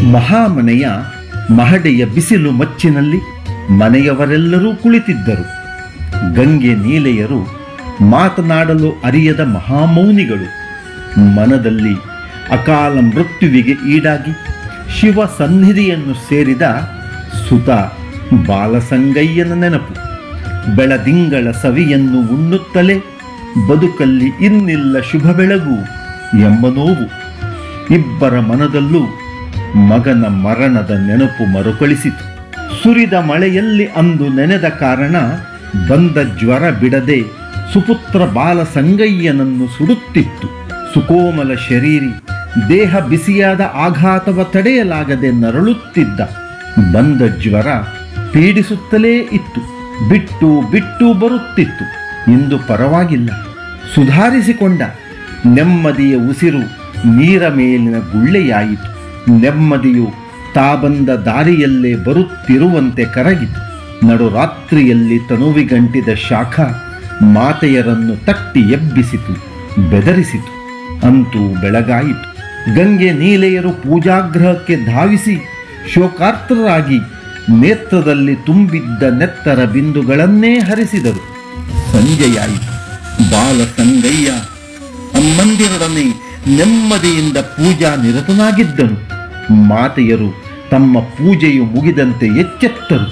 ಮಹಾಮನೆಯ ಮಹಡೆಯ ಬಿಸಿಲು ಮಚ್ಚಿನಲ್ಲಿ ಮನೆಯವರೆಲ್ಲರೂ ಕುಳಿತಿದ್ದರು ಗಂಗೆ ನೀಲೆಯರು ಮಾತನಾಡಲು ಅರಿಯದ ಮಹಾಮೌನಿಗಳು ಮನದಲ್ಲಿ ಅಕಾಲ ಮೃತ್ಯುವಿಗೆ ಈಡಾಗಿ ಶಿವ ಸನ್ನಿಧಿಯನ್ನು ಸೇರಿದ ಸುತ ಬಾಲಸಂಗಯ್ಯನ ನೆನಪು ಬೆಳದಿಂಗಳ ಸವಿಯನ್ನು ಉಣ್ಣುತ್ತಲೇ ಬದುಕಲ್ಲಿ ಇನ್ನಿಲ್ಲ ಶುಭ ಬೆಳಗು ಎಂಬ ನೋವು ಇಬ್ಬರ ಮನದಲ್ಲೂ ಮಗನ ಮರಣದ ನೆನಪು ಮರುಕಳಿಸಿತು ಸುರಿದ ಮಳೆಯಲ್ಲಿ ಅಂದು ನೆನೆದ ಕಾರಣ ಬಂದ ಜ್ವರ ಬಿಡದೆ ಸುಪುತ್ರ ಬಾಲ ಸಂಗಯ್ಯನನ್ನು ಸುಡುತ್ತಿತ್ತು ಸುಕೋಮಲ ಶರೀರಿ ದೇಹ ಬಿಸಿಯಾದ ಆಘಾತವ ತಡೆಯಲಾಗದೆ ನರಳುತ್ತಿದ್ದ ಬಂದ ಜ್ವರ ಪೀಡಿಸುತ್ತಲೇ ಇತ್ತು ಬಿಟ್ಟು ಬಿಟ್ಟು ಬರುತ್ತಿತ್ತು ಇಂದು ಪರವಾಗಿಲ್ಲ ಸುಧಾರಿಸಿಕೊಂಡ ನೆಮ್ಮದಿಯ ಉಸಿರು ನೀರ ಮೇಲಿನ ಗುಳ್ಳೆಯಾಯಿತು ನೆಮ್ಮದಿಯು ತಾ ಬಂದ ದಾರಿಯಲ್ಲೇ ಬರುತ್ತಿರುವಂತೆ ಕರಗಿತು ನಡುರಾತ್ರಿಯಲ್ಲಿ ತನುವಿಗಂಟಿದ ಶಾಖ ಮಾತೆಯರನ್ನು ತಟ್ಟಿ ಎಬ್ಬಿಸಿತು ಬೆದರಿಸಿತು ಅಂತೂ ಬೆಳಗಾಯಿತು ಗಂಗೆ ನೀಲೆಯರು ಪೂಜಾಗ್ರಹಕ್ಕೆ ಧಾವಿಸಿ ಶೋಕಾರ್ತರಾಗಿ ನೇತ್ರದಲ್ಲಿ ತುಂಬಿದ್ದ ನೆತ್ತರ ಬಿಂದುಗಳನ್ನೇ ಹರಿಸಿದರು ಸಂಜೆಯಾಯಿತು ಬಾಲ ಸಂಗಯ್ಯ ಅಮ್ಮಂದಿರೊಡನೆ ನೆಮ್ಮದಿಯಿಂದ ಪೂಜಾ ನಿರತನಾಗಿದ್ದನು ಮಾತೆಯರು ತಮ್ಮ ಪೂಜೆಯು ಮುಗಿದಂತೆ ಎಚ್ಚೆತ್ತರು